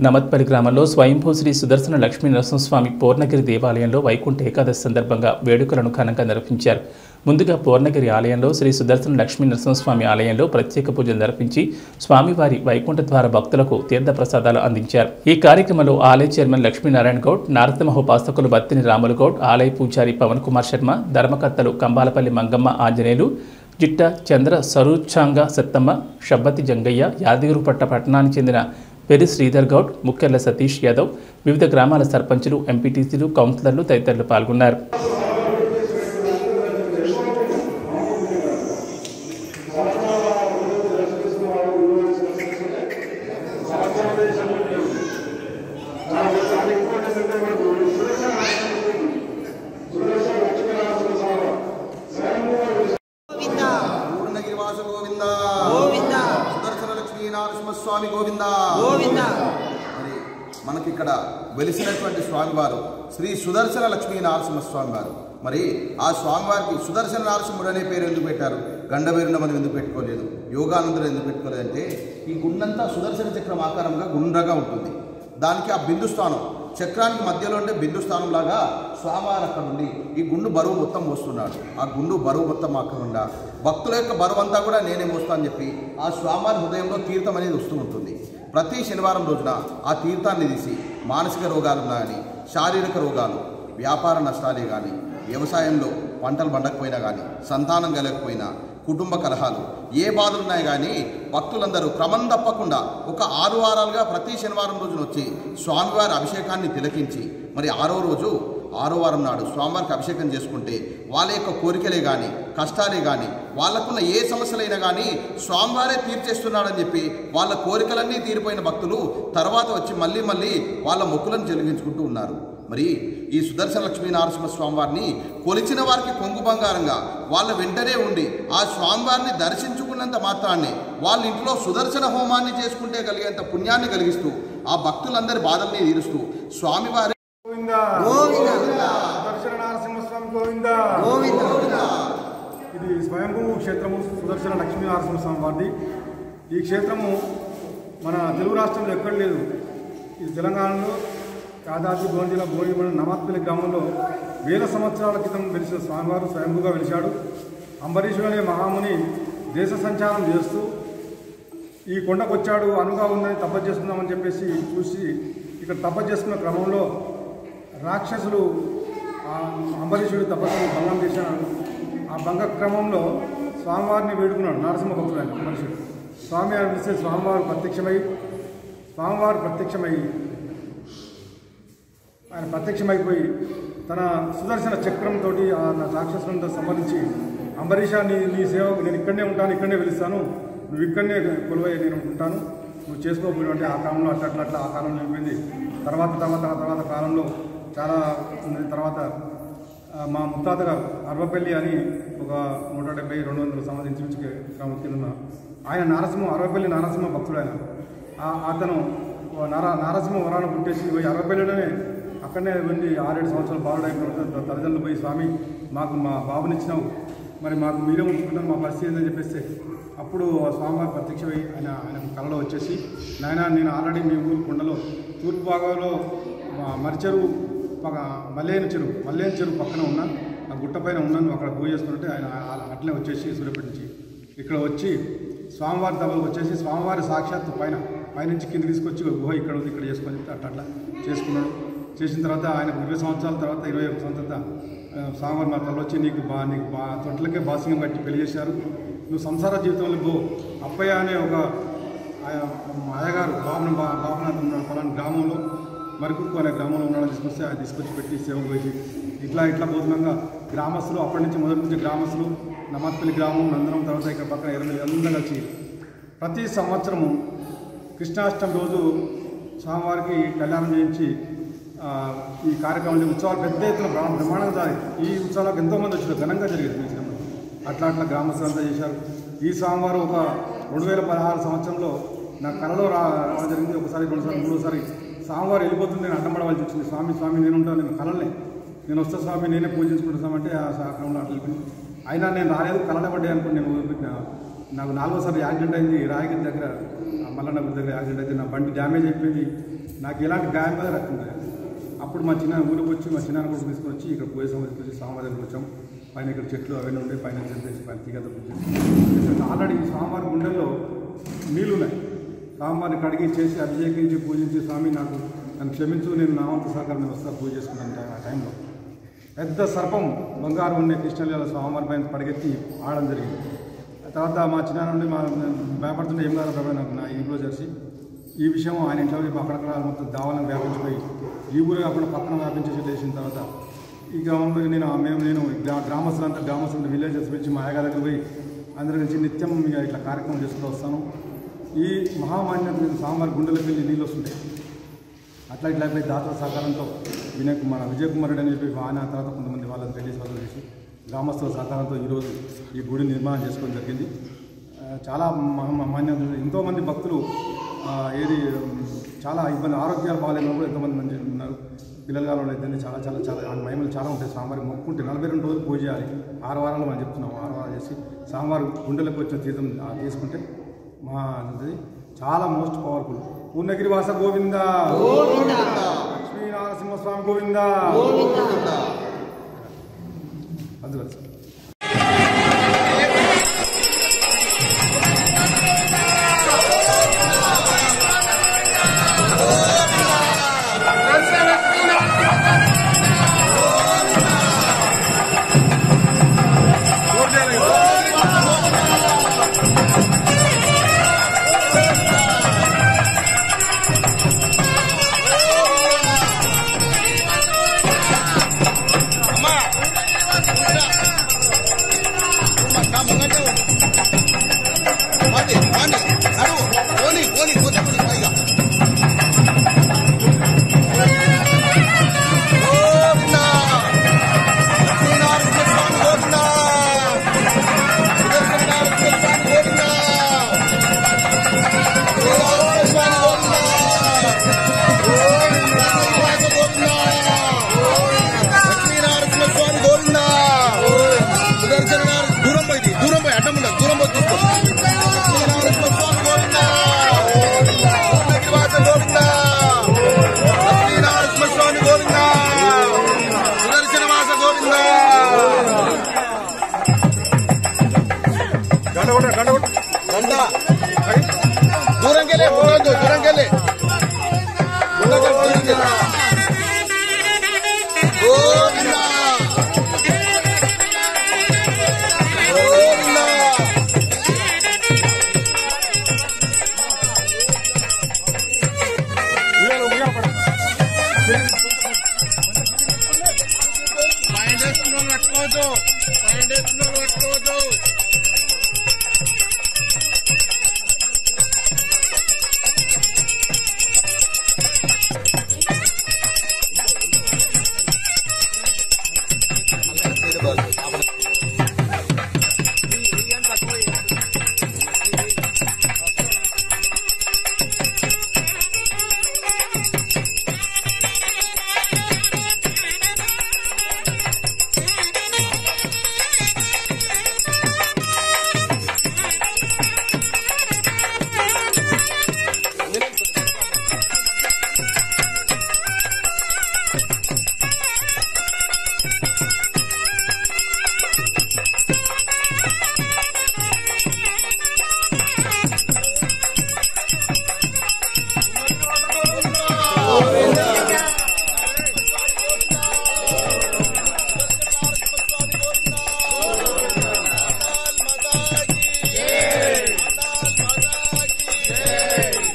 నమత్పల్లి గ్రామంలో స్వయంభూ శ్రీ సుదర్శన లక్ష్మీ నరసింహస్వామి పూర్ణగిరి దేవాలయంలో వైకుంఠ ఏకాదశి సందర్భంగా వేడుకలను ఘనంగా నిర్వహించారు ముందుగా పూర్ణగిరి ఆలయంలో శ్రీ సుదర్శన లక్ష్మీ నరసింహస్వామి ఆలయంలో ప్రత్యేక పూజలు నిర్వహించి స్వామివారి వైకుంఠ ద్వార భక్తులకు తీర్థ ప్రసాదాలు అందించారు ఈ కార్యక్రమంలో ఆలయ చైర్మన్ లక్ష్మీనారాయణ గౌడ్ నారసింహోపాసకులు బత్తిని రాములు గౌడ్ ఆలయ పూజారి పవన్ కుమార్ శర్మ ధర్మకర్తలు కంబాలపల్లి మంగమ్మ ఆంజనేయులు జిట్ట చంద్ర సరూచాంగ సత్తమ్మ షబ్బతి జంగయ్య యాదగిరిపట్ట పట్టణానికి చెందిన పెరి శ్రీధర్ గౌడ్ ముఖ్యర్ల సతీష్ యాదవ్ వివిధ గ్రామాల సర్పంచులు ఎంపీటీసీలు కౌన్సిలర్లు తదితరులు పాల్గొన్నారు గోవింద పూర్ణగిరివాస గోవింద గోవింద సుదర్శన లక్ష్మీ నరసింహస్వామి గోవింద గోవింద మరి మనకి ఇక్కడ వెలిసినటువంటి స్వామివారు శ్రీ సుదర్శన లక్ష్మీ నరసింహస్వామి వారు మరి ఆ స్వామివారికి సుదర్శన నరసింహుడు అనే పేరు ఎందుకు పెట్టారు గండవేరున మనం ఎందుకు పెట్టుకోలేదు యోగానందుడు ఎందుకు పెట్టుకోలేదంటే ఈ గుండంతా సుదర్శన చక్రం ఆకారంగా గుండ్రగా ఉంటుంది దానికి ఆ బిందు స్థానం చక్రానికి మధ్యలో ఉండే బిందు స్థానం లాగా స్వామివారు అక్కడ ఉండి ఈ గుండు బరువు మొత్తం మోస్తున్నాడు ఆ గుండు బరువు మొత్తం కాకుండా భక్తుల యొక్క బరువు అంతా కూడా నేనే మోస్తా అని చెప్పి ఆ స్వామివారి హృదయంలో తీర్థం అనేది వస్తూ ఉంటుంది ప్రతి శనివారం రోజున ఆ తీర్థాన్ని తీసి మానసిక రోగాలు కానీ శారీరక రోగాలు వ్యాపార నష్టాలే కానీ వ్యవసాయంలో పంటలు పండకపోయినా కానీ సంతానం కలగకపోయినా కుటుంబ కలహాలు ఏ బాధలు ఉన్నాయి కానీ భక్తులందరూ క్రమం తప్పకుండా ఒక ఆరు వారాలుగా ప్రతి శనివారం రోజున వచ్చి స్వామివారి అభిషేకాన్ని తిలకించి మరి ఆరో రోజు ఆరో వారం నాడు స్వామివారికి అభిషేకం చేసుకుంటే వాళ్ళ యొక్క కోరికలే కానీ కష్టాలే కానీ వాళ్ళకున్న ఏ సమస్యలైనా కానీ స్వామివారే తీర్చేస్తున్నాడని చెప్పి వాళ్ళ కోరికలన్నీ తీరిపోయిన భక్తులు తర్వాత వచ్చి మళ్ళీ మళ్ళీ వాళ్ళ మొక్కులను చెల్లించుకుంటూ ఉన్నారు మరి ఈ సుదర్శన లక్ష్మీ నరసింహ స్వామివారిని కొలిచిన వారికి కొంగు బంగారంగా వాళ్ళ వెంటనే ఉండి ఆ స్వామివారిని దర్శించుకున్నంత మాత్రాన్ని వాళ్ళ ఇంట్లో సుదర్శన హోమాన్ని చేసుకుంటే కలిగేంత పుణ్యాన్ని కలిగిస్తూ ఆ భక్తులందరి బాధల్ని తీరుస్తూ స్వామివారి గోవింద గోవింద సుదర్శన నరసింహస్వామి గోవింద గోవింద ఇది స్వయంభూ క్షేత్రము సుదర్శన లక్ష్మీ నరసింహస్వామి వారిది ఈ క్షేత్రము మన తెలుగు రాష్ట్రంలో ఎక్కడ లేదు ఇది తెలంగాణలో యాదాద్రి భువన జిల్లా భువనగిరి నమాత్పల్లి గ్రామంలో వేల సంవత్సరాల క్రితం వెలిసిన స్వామివారు స్వయంభూగా వెలిశాడు అంబరీషుడు అనే మహాముని దేశ సంచారం చేస్తూ ఈ కొండకు వచ్చాడు అనుగా ఉందని తపస్సు చేసుకుందామని చెప్పేసి చూసి ఇక్కడ తపస్సు చేసుకున్న క్రమంలో రాక్షసులు ఆ అంబరీషుడి తపస్సును భంగం చేశాడు ఆ భంగ క్రమంలో స్వామివారిని వేడుకున్నాడు నరసింహ భక్తుడు ఆయన అంబరీషుడు స్వామి అని పిలిస్తే స్వామివారు ప్రత్యక్షమై స్వామివారు ప్రత్యక్షమై ఆయన ప్రత్యక్షమైపోయి తన సుదర్శన చక్రంతో ఆ రాక్షసులంతా సంబంధించి అంబరీష నీ నీ సేవకు నేను ఇక్కడనే ఉంటాను ఇక్కడనే వెలుస్తాను నువ్వు ఇక్కడనే కొలువై నేను ఉంటాను నువ్వు చేసుకోకపోయినట్టే ఆ కాలంలో అట్లా అట్లా అట్లా ఆ కాలంలో అయిపోయింది తర్వాత తర్వాత తర్వాత కాలంలో చాలా ఉంది. తర్వాత ఆ, మా ముత్తాత గారు అరవపల్లి అని ఒక నూట డెబ్బై రెండు వందల సంబంధించి కింద ఆయన నారసింహ అరవపల్లి నారసింహ భక్తుడు ఆయన ఆ- అతను ఓ నారా నారసింహ వరాన్ని పుట్టేసి పోయి అరవపల్లిలోనే అక్కడనే వెళ్ళి ఆరేడు సంవత్సరాలు బాలుడు అయిన తర్వాత తల్లిదండ్రులు పోయి స్వామి మాకు మా బాబునిచ్చినావు మరి మాకు మీరే ఉంచుకుంటాను మా పరిస్థితి ఏందని చెప్పేస్తే అప్పుడు ఆ స్వామివారి ప్రత్యక్షమై ఆయన ఆయన కళలో వచ్చేసి నాయన నేను ఆల్రెడీ మీ ఊరు కొండలో తూర్పు భాగంలో మా మరిచెరువు పక్క మల్లేని చెరువు మల్లేని చెరువు పక్కన ఉన్నా ఆ గుట్ట పైన ఉన్నాను అక్కడ పూజ చేసుకుంటే ఆయన ఆ- అట్లనే వచ్చేసి సూర్యపేట నుంచి ఇక్కడ వచ్చి స్వామివారి దెబ్బలు వచ్చేసి స్వామివారి సాక్షాత్తు పైన పైనుంచి కింద తీసుకొచ్చి గుహ ఇక్కడ ఉంది ఇక్కడ చేసుకొని చెప్తే అట్లా అట్లా చేసుకున్నాడు చేసిన తర్వాత ఆయన ఇరవై సంవత్సరాల తర్వాత ఇరవై ఒక సంవత్సరాల ఆ, స్వామివారి మా తల్లి వచ్చి నీకు బా నీకు బా తొట్లకే బాసింగం కట్టి పెళ్లి చేశారు నువ్వు సంసార జీవితంలో పో అప్పయ్య అనే ఒక ఆయన మా అయ్యగారు బాబున బా- బాబునాథ్ ఉన్నాడు పలానా గ్రామంలో మరికుక్కు అనే గ్రామంలో ఉన్నాడని తీసుకొస్తే ఆయన తీసుకొచ్చి పెట్టి సేవకు పోయి ఇట్లా ఇట్లా పోతున్నాగా గ్రామస్తులు అప్పటి నుంచి మొదటి నుంచి గ్రామస్తులు నమాత్పల్లి గ్రామం నందనం తర్వాత ఇక్కడ పక్కన ఇరవై అందరూ కలిసి ప్రతి సంవత్సరము కృష్ణాష్టమి రోజు స్వామివారికి కళ్యాణం చేయించి ఆ, ఈ కార్యక్రమం ఉత్సవాలు పెద్ద ఎత్తున బ్రహ్మ- బ్రహ్మాండంగా జరిగాయి ఈ ఉత్సవాలకు ఎంతోమంది వచ్చారు ఘనంగా జరిగేది ఈ విషయంలో అట్లా అట్లా గ్రామస్తులంతా చేశారు ఈ స్వామివారు ఒక రెండు వేల పదహారు సంవత్సరంలో నా కళలో రా రావడం జరిగింది ఒకసారి రెండుసారి మూడోసారి స్వామివారు వెళ్ళిపోతుంది నేను అడ్డం పడవలసి వచ్చింది స్వామి స్వామి నేను ఉంటాను నేను కలలే నేను వస్తా స్వామి నేనే పూజించుకుంటామంటే ఆ శాఖంలో అట్లా వెళ్ళిపోయింది అయినా నేను రాలేదు కలనే పడ్డాయి అనుకుని నేను వదిలిపెట్టిన నాకు నాలుగోసారి యాక్సిడెంట్ అయింది రాయగిరి దగ్గర ఆ మల్లన్న గుడి దగ్గర యాక్సిడెంట్ అయితే నా బండి డ్యామేజ్ అయిపోయింది నాకు ఎలాంటి గాయం మీద రక్తం లేదు అప్పుడు మా చిన్న ఊరికి వచ్చి మా చిన్న కూడా తీసుకొని వచ్చి ఇక్కడ పోయే సమస్య వచ్చి స్వామివారి దగ్గరికి వచ్చాం పైన ఇక్కడ చెట్లు అవన్నీ ఉండే పైన చంపేసి పైన తీగ తప్పించేసి ఆల్రెడీ ఈ స్వామివారి గుండెల్లో నీళ్లు ఉన్నాయి స్వామివారిని కడిగి చేసి అభిషేకించి పూజించి స్వామి నాకు నన్ను క్షమించు నేను నా వంతు సహకారం నేను వస్తా పూజ చేసుకున్నాను ఆ టైంలో పెద్ద సర్పం బంగారం ఉండే కృష్ణలీల స్వామివారి పైన పడగెత్తి ఆడడం జరిగింది ఆ తర్వాత మా చిన్న నుండి మా భయపడుతుంటే ఏం కాదు ప్రభు నాకు నా ఇంట్లో చేసి ఈ విషయం ఆయన ఇంట్లో పోయి అక్కడక్కడ మొత్తం దావాలను వ్యాపించిపోయి ఈ ఊరు కాకుండా పక్కన వ్యాపించేసి చేసిన తర్వాత ఈ గ్రామంలో నేను మేము నేను గ్రా గ్రామస్తులంతా గ్రామస్తులు విలేజెస్ వచ్చి మా అయ్యగారి దగ్గర పోయి అందరి నుంచి నిత్యం ఇక ఇట్లా కార్యక్రమం చేసుకుంటూ వస్తాను ఈ మహామాన్యం స్వామివారి గుండెలకు వెళ్ళి నీళ్ళు వస్తుంటాయి అట్లా ఇట్లా అయిపోయి దాతల సహకారంతో వినయ్ కుమార్ విజయ్ కుమార్ రెడ్డి అని చెప్పి ఆయన తర్వాత కొంతమంది వాళ్ళని పెళ్లి వాళ్ళు చేసి గ్రామస్తుల సహకారంతో ఈరోజు ఈ గుడి నిర్మాణం చేసుకోవడం జరిగింది ఆ, చాలా మహా- మాన్యం ఎంతోమంది భక్తులు ఆ, ఏది ఉమ్, చాలా ఇబ్బంది ఆరోగ్యాలు బాగాలేని కూడా ఎంతోమంది మంచి ఉన్నారు పిల్లల కాలంలో అయితే చాలా చాలా చాలా ఆ మహిమలు చాలా ఉంటాయి స్వామివారి మొక్కుంటే నలభై రెండు రోజులు పూజ చేయాలి ఆరు వారాలు మనం చెప్తున్నాం ఆరు వారాలు చేసి స్వామివారి గుండెలకు వచ్చిన తీర్థం ఆ తీసుకుంటే మా అది చాలా మోస్ట్ పవర్ఫుల్ పూర్ణగిరి వాస గోవింద లక్ష్మీ నరసింహస్వామి గోవింద అందులో సార్ దూరం పోయి దూరం పోయి అడ్డం ఉండదు దూరం పోయి తీసుకో లక్ష్మీనరసింహస్వామి గోవిందా శ్రీనివాస గోవిందా లక్ష్మీనరసింహస్వామి గోవిందా సుదర్శనవాస గోవిందా గంట కొట్ట గంట కొట్ట గంట దూరంకెళ్ళే ఉండొద్దు దూరంకెళ్ళి దూరంకెళ్ళి గోవిందా గోవిందా ఉయ్యాల ఉయ్యాల పడ